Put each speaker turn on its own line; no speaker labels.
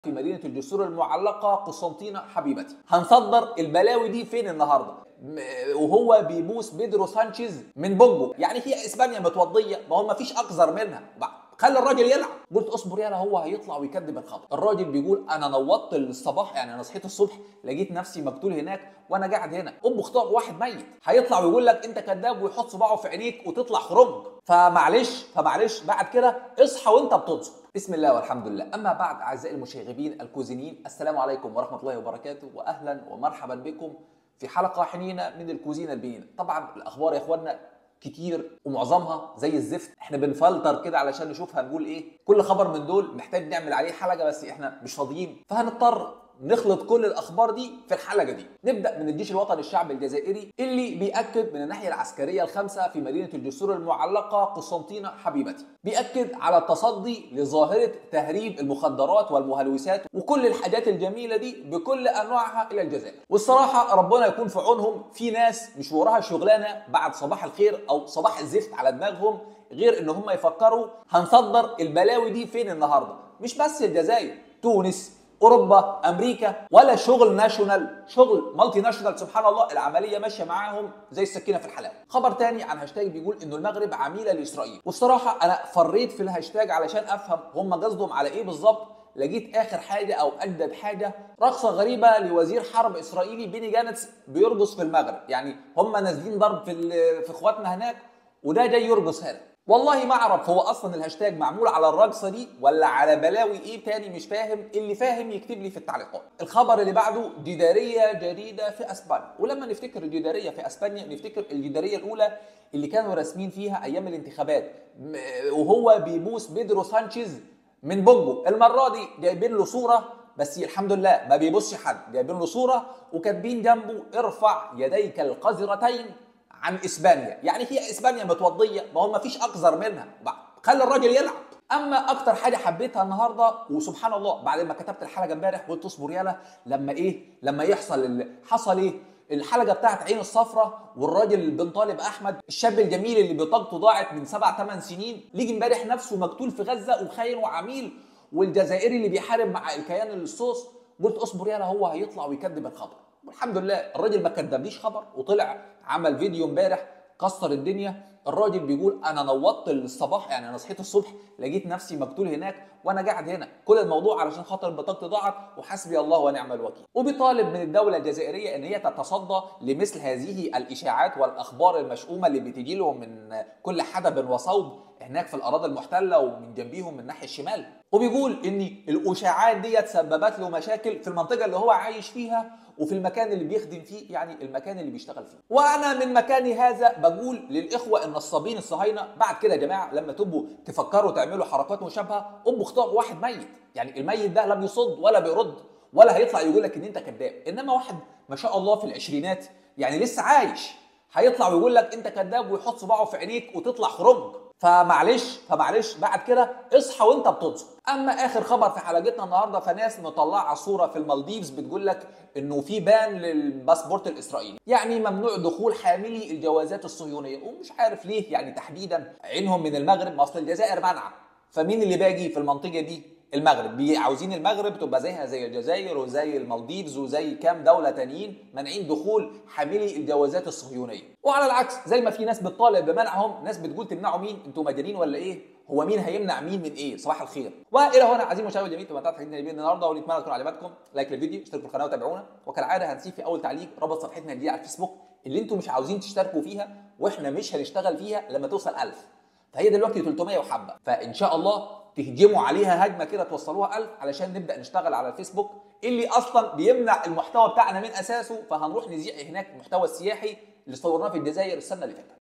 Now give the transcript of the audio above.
في مدينة الجسور المعلقة قسنطينة حبيبتي هنصدر البلاوي دي فين النهاردة م- وهو بيبوس بيدرو سانشيز من بونجو يعني هي اسبانيا متوضية ما هو ما فيش اكثر منها بقى خلي الراجل يلعب قلت اصبر يالا هو هيطلع ويكذب الخبر الراجل بيقول انا نوضت الصباح يعني انا صحيت الصبح لقيت نفسي مقتول هناك وانا قاعد هنا ام اختار واحد ميت هيطلع ويقول لك انت كذاب ويحط صباعه في عينيك وتطلع خرنج فمعلش فمعلش بعد كده اصحى وانت بتنصب بسم الله والحمد لله اما بعد اعزائي المشاغبين الكوزينين السلام عليكم ورحمه الله وبركاته واهلا ومرحبا بكم في حلقه حنينه من الكوزينه البنينه طبعا الاخبار يا اخوانا كتير ومعظمها زي الزفت احنا بنفلتر كده علشان نشوف هنقول ايه كل خبر من دول محتاج نعمل عليه حلقه بس احنا مش فاضيين فهنضطر نخلط كل الاخبار دي في الحلقه دي نبدا من الجيش الوطني الشعبي الجزائري اللي بياكد من الناحيه العسكريه الخامسه في مدينه الجسور المعلقه قسنطينه حبيبتي بياكد على التصدي لظاهره تهريب المخدرات والمهلوسات وكل الحاجات الجميله دي بكل انواعها الى الجزائر والصراحه ربنا يكون في عونهم في ناس مش وراها شغلانه بعد صباح الخير او صباح الزفت على دماغهم غير ان هم يفكروا هنصدر البلاوي دي فين النهارده مش بس الجزائر تونس اوروبا امريكا ولا شغل ناشونال شغل مالتي ناشونال سبحان الله العمليه ماشيه معاهم زي السكينه في الحلاوه خبر تاني عن هاشتاج بيقول انه المغرب عميله لاسرائيل والصراحه انا فريت في الهاشتاج علشان افهم هم قصدهم على ايه بالظبط لقيت اخر حاجه او اجدد حاجه رقصه غريبه لوزير حرب اسرائيلي بيني جانتس بيرقص في المغرب يعني هم نازلين ضرب في ال- في اخواتنا هناك وده جاي يرقص هنا والله ما اعرف هو اصلا الهاشتاج معمول على الرقصه دي ولا على بلاوي ايه تاني مش فاهم اللي فاهم يكتب لي في التعليقات الخبر اللي بعده جداريه جديده في اسبانيا ولما نفتكر الجداريه في اسبانيا نفتكر الجداريه الاولى اللي كانوا راسمين فيها ايام الانتخابات م- وهو بيبوس بيدرو سانشيز من بونجو المره دي جايبين له صوره بس الحمد لله ما بيبصش حد جايبين له صوره وكاتبين جنبه ارفع يديك القذرتين عن اسبانيا يعني هي اسبانيا متوضيه ما هو ما فيش اقذر منها بقى خلي الراجل يلعب اما اكتر حاجه حبيتها النهارده وسبحان الله بعد ما كتبت الحلقه امبارح قلت اصبر يالا لما ايه لما يحصل اللي حصل ايه الحلقه بتاعت عين الصفرة والراجل بن طالب احمد الشاب الجميل اللي بطاقته ضاعت من سبع ثمان سنين ليجي امبارح نفسه مقتول في غزه وخاين وعميل والجزائري اللي بيحارب مع الكيان اللصوص قلت اصبر يالا هو هيطلع ويكذب الخبر والحمد لله الراجل ما كدبليش خبر وطلع عمل فيديو امبارح كسر الدنيا الراجل بيقول انا نوضت الصباح يعني انا صحيت الصبح لقيت نفسي مقتول هناك وانا قاعد هنا كل الموضوع علشان خاطر بطاقتي ضاعت وحسبي الله ونعم الوكيل وبيطالب من الدوله الجزائريه ان هي تتصدى لمثل هذه الاشاعات والاخبار المشؤومه اللي بتجي لهم من كل حدب وصوب هناك في الاراضي المحتله ومن جنبيهم من الناحيه الشمال وبيقول ان الاشاعات ديت سببت له مشاكل في المنطقه اللي هو عايش فيها وفي المكان اللي بيخدم فيه يعني المكان اللي بيشتغل فيه وانا من مكاني هذا بقول للاخوه النصابين الصهاينه بعد كده يا جماعه لما تبقوا تفكروا تعملوا حركات مشابهه ابوا اختاروا واحد ميت يعني الميت ده لا بيصد ولا بيرد ولا هيطلع يقول لك ان انت كذاب انما واحد ما شاء الله في العشرينات يعني لسه عايش هيطلع ويقول لك انت كذاب ويحط صباعه في عينيك وتطلع خرنج فمعلش فمعلش بعد كده اصحى وانت بتنصب اما اخر خبر في حلقتنا النهارده فناس مطلعه صوره في المالديفز بتقول لك انه في بان للباسبورت الاسرائيلي يعني ممنوع دخول حاملي الجوازات الصهيونيه ومش عارف ليه يعني تحديدا عينهم من المغرب ما اصل الجزائر منعه فمين اللي باجي في المنطقه دي المغرب بي- عاوزين المغرب تبقى زيها زي الجزائر وزي المالديفز وزي كام دولة تانيين مانعين دخول حاملي الجوازات الصهيونية وعلى العكس زي ما في ناس بتطالب بمنعهم ناس بتقول تمنعوا مين انتوا مجانين ولا ايه هو مين هيمنع مين من ايه صباح الخير والى هنا عزيزي المشاهد الجميل تمتعت حلقتنا الجميل النهارده ونتمنى تكون عجبتكم لايك للفيديو اشتركوا في القناه وتابعونا وكالعاده هنسيب في اول تعليق رابط صفحتنا الجديده على الفيسبوك اللي انتوا مش عاوزين تشتركوا فيها واحنا مش هنشتغل فيها لما توصل 1000 فهي دلوقتي 300 وحبه فان شاء الله تهجموا عليها هجمه كده توصلوها 1000 علشان نبدا نشتغل على الفيسبوك اللي اصلا بيمنع المحتوى بتاعنا من اساسه فهنروح نذيع هناك المحتوى السياحي اللي صورناه في الجزائر السنه اللي فاتت